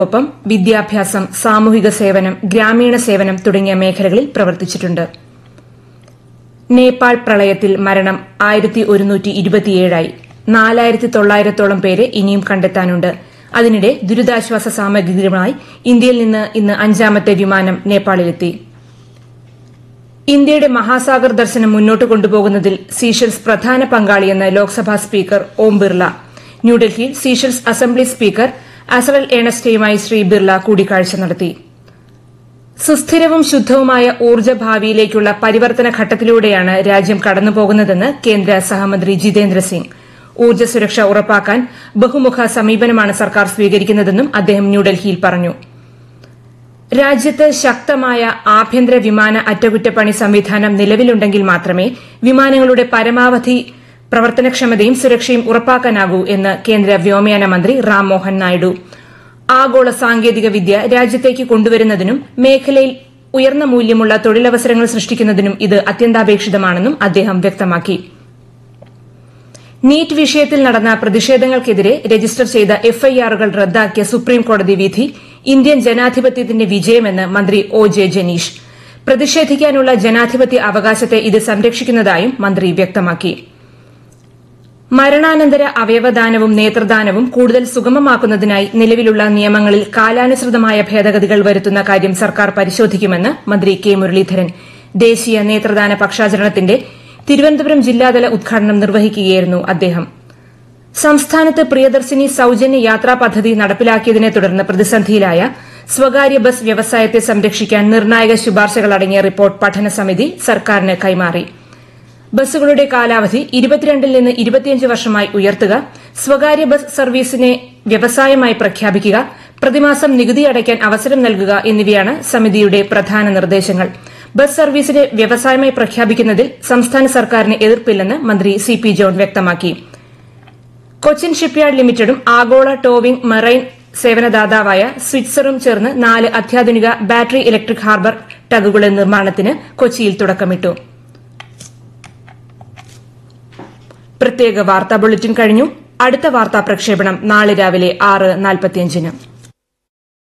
ഒപ്പം വിദ്യാഭ്യാസം സാമൂഹിക സേവനം ഗ്രാമീണ സേവനം തുടങ്ങിയ മേഖലകളിൽ പ്രവർത്തിച്ചിട്ടുണ്ട് നേപ്പാൾ പ്രളയത്തിൽ മരണം ആയിരത്തി ഒരുന്നൂറ്റി ഇരുപത്തിയേഴായി നാലായിരത്തി തൊള്ളായിരത്തോളം പേരെ ഇനിയും കണ്ടെത്താനുണ്ട് അതിനിടെ ദുരിതാശ്വാസ സാമഗ്രികളുമായി ഇന്ത്യയിൽ നിന്ന് ഇന്ന് അഞ്ചാമത്തെ വിമാനം നേപ്പാളിലെത്തി ഇന്ത്യയുടെ മഹാസാഗർ ദർശനം മുന്നോട്ട് കൊണ്ടുപോകുന്നതിൽ സീഷെൽസ് പ്രധാന പങ്കാളിയെന്ന് ലോക്സഭാ സ്പീക്കർ ഓം ബിർള ന്യൂഡൽഹിയിൽ സീഷെൽസ് അസംബ്ലി സ്പീക്കർ അസറൽ ഏണസ്റ്റയുമായി ശ്രീ ബിർള കൂടിക്കാഴ്ച നടത്തി സുസ്ഥിരവും ശുദ്ധവുമായ ഊർജ്ജ ഭാവിയിലേക്കുള്ള പരിവർത്തന ഘട്ടത്തിലൂടെയാണ് രാജ്യം കടന്നുപോകുന്നതെന്ന് കേന്ദ്ര സഹമന്ത്രി ജിതേന്ദ്ര സിംഗ് ഊർജ്ജ സുരക്ഷ ഉറപ്പാക്കാൻ ബഹുമുഖ സമീപനമാണ് സർക്കാർ സ്വീകരിക്കുന്നതെന്നും അദ്ദേഹം ന്യൂഡൽഹിയിൽ പറഞ്ഞു രാജ്യത്ത് ശക്തമായ ആഭ്യന്തര വിമാന അറ്റകുറ്റപ്പണി സംവിധാനം നിലവിലുണ്ടെങ്കിൽ മാത്രമേ വിമാനങ്ങളുടെ പരമാവധി പ്രവർത്തനക്ഷമതയും സുരക്ഷയും ഉറപ്പാക്കാനാകൂ എന്ന് കേന്ദ്ര വ്യോമയാന മന്ത്രി റാം മോഹൻ നായിഡു ആഗോള സാങ്കേതിക വിദ്യ രാജ്യത്തേക്ക് കൊണ്ടുവരുന്നതിനും മേഖലയിൽ ഉയർന്ന മൂല്യമുള്ള തൊഴിലവസരങ്ങൾ സൃഷ്ടിക്കുന്നതിനും ഇത് അത്യന്താപേക്ഷിതമാണെന്നും അദ്ദേഹം വ്യക്തമാക്കി നീറ്റ് വിഷയത്തിൽ നടന്ന പ്രതിഷേധങ്ങൾക്കെതിരെ രജിസ്റ്റർ ചെയ്ത എഫ്ഐആറുകൾ റദ്ദാക്കിയ സുപ്രീംകോടതി വിധി ഇന്ത്യൻ ജനാധിപത്യത്തിന്റെ വിജയമെന്ന് മന്ത്രി ഒ ജെ ജനീഷ് പ്രതിഷേധിക്കാനുള്ള ജനാധിപത്യ അവകാശത്തെ ഇത് സംരക്ഷിക്കുന്നതായും മന്ത്രി വ്യക്തമാക്കി മരണാനന്തര അവയവദാനവും നേത്രദാനവും കൂടുതൽ സുഗമമാക്കുന്നതിനായി നിലവിലുള്ള നിയമങ്ങളിൽ കാലാനുസൃതമായ ഭേദഗതികൾ വരുത്തുന്ന കാര്യം സർക്കാർ പരിശോധിക്കുമെന്ന് മന്ത്രി കെ മുരളീധരൻ ദേശീയ നേത്രദാന പക്ഷാചരണത്തിന്റെ തിരുവനന്തപുരം ജില്ലാതല ഉദ്ഘാടനം നിർവഹിക്കുകയായിരുന്നു അദ്ദേഹം സംസ്ഥാനത്ത് പ്രിയദർശിനി സൌജന്യ യാത്രാ പദ്ധതി നടപ്പിലാക്കിയതിനെ തുടർന്ന് പ്രതിസന്ധിയിലായ സ്വകാര്യ ബസ് വ്യവസായത്തെ സംരക്ഷിക്കാൻ നിർണായക ശുപാർശകളടങ്ങിയ റിപ്പോർട്ട് പഠന സമിതി സർക്കാരിന് കൈമാറി ബസ്സുകളുടെ കാലാവധി ഇരുപത്തിരണ്ടിൽ നിന്ന് ഇരുപത്തിയഞ്ച് വർഷമായി ഉയർത്തുക സ്വകാര്യ ബസ് സർവീസിനെ വ്യവസായമായി പ്രഖ്യാപിക്കുക പ്രതിമാസം നികുതി അടയ്ക്കാൻ അവസരം നൽകുക എന്നിവയാണ് സമിതിയുടെ പ്രധാന നിർദ്ദേശങ്ങൾ ബസ് സർവീസിനെ വ്യവസായമായി പ്രഖ്യാപിക്കുന്നതിൽ സംസ്ഥാന സർക്കാരിന് എതിർപ്പില്ലെന്ന് മന്ത്രി സി പി ജോൺ വ്യക്തമാക്കി കൊച്ചിൻ ഷിപ്പ്യാർഡ് ലിമിറ്റഡും ആഗോള ടോവിംഗ് മറൈൻ സേവനദാതാവായ സ്വിറ്റ്സറും ചേർന്ന് നാല് അത്യാധുനിക ബാറ്ററി ഇലക്ട്രിക് ഹാർബർ ടഗുകളുടെ നിർമ്മാണത്തിന് കൊച്ചിയിൽ തുടക്കമിട്ടു പ്രത്യേക വാർത്താ ബുള്ളറ്റിൻ കഴിഞ്ഞു അടുത്ത വാർത്താ പ്രക്ഷേപണം നാളെ രാവിലെ ആറ് നാൽപ്പത്തിയഞ്ചിന്